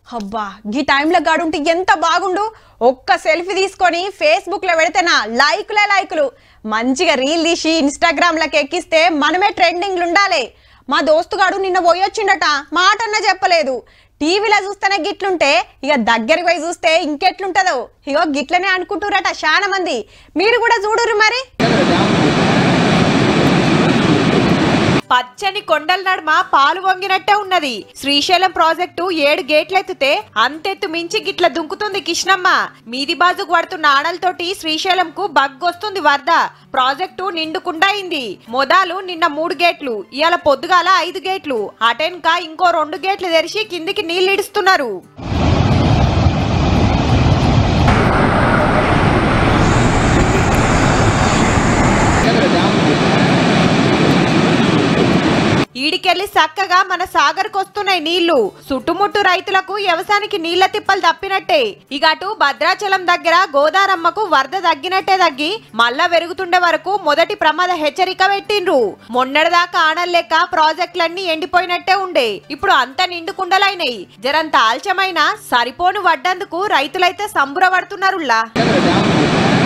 అబ్బా గీ టైంలో గాడుంటే ఎంత బాగుండు ఒక్క సెల్ఫీ తీసుకొని ఫేస్బుక్ లో పెడితేనా లైకులే లైకులు మంచిగా రీల్ తీసి ఇన్స్టాగ్రామ్ లకి ఎక్కిస్తే మనమే ట్రెండింగ్లు ఉండాలి మా దోస్తుగాడు నిన్న పోయొచ్చిండట మాటన్నా చెప్పలేదు టీవీలో చూస్తేనే గిట్లుంటే ఇక దగ్గరికి పోయి చూస్తే ఇంకెట్లుంటదో ఇగో గిట్లనే అనుకుంటురట చాలా మంది మీరు కూడా చూడురు మరి పచ్చని కొండల నడుమ పాలు వంగినట్టే ఉన్నది శ్రీశైలం ప్రాజెక్టు ఏడు గేట్లెత్తితే అంతెత్తు మించి గిట్ల దుంకుతుంది కిష్ణమ్మ మీది బాజుకు పడుతున్న ఆనలతోటి శ్రీశైలం కు బగ్గొస్తుంది వరద ప్రాజెక్టు నిండుకుండా అయింది మొదలు నిన్న మూడు గేట్లు ఇవాళ పొద్దుగాల ఐదు గేట్లు అటెన్క ఇంకో రెండు గేట్లు తెరిచి కిందికి నీళ్లు ఇడుస్తున్నారు ఈడికెళ్లి చక్కగా మన సాగర్కు వస్తున్నాయి నీళ్లు చుట్టుముట్టు రైతులకు వ్యవసాయానికి నీళ్ల తిప్పలు తప్పినట్టే ఇక అటు భద్రాచలం దగ్గర గోదారమ్మకు వరద తగ్గినట్టే తగ్గి మళ్ళా పెరుగుతుండే వరకు మొదటి ప్రమాద హెచ్చరిక పెట్టిండ్రు మొన్నటిదాకా ఆనలేక ప్రాజెక్టులన్నీ ఎండిపోయినట్టే ఉండే ఇప్పుడు అంత నిండుకుండలైనాయి జరంత ఆల్చమైన సరిపోను వడ్డందుకు రైతులైతే సంబురపడుతున్నారులా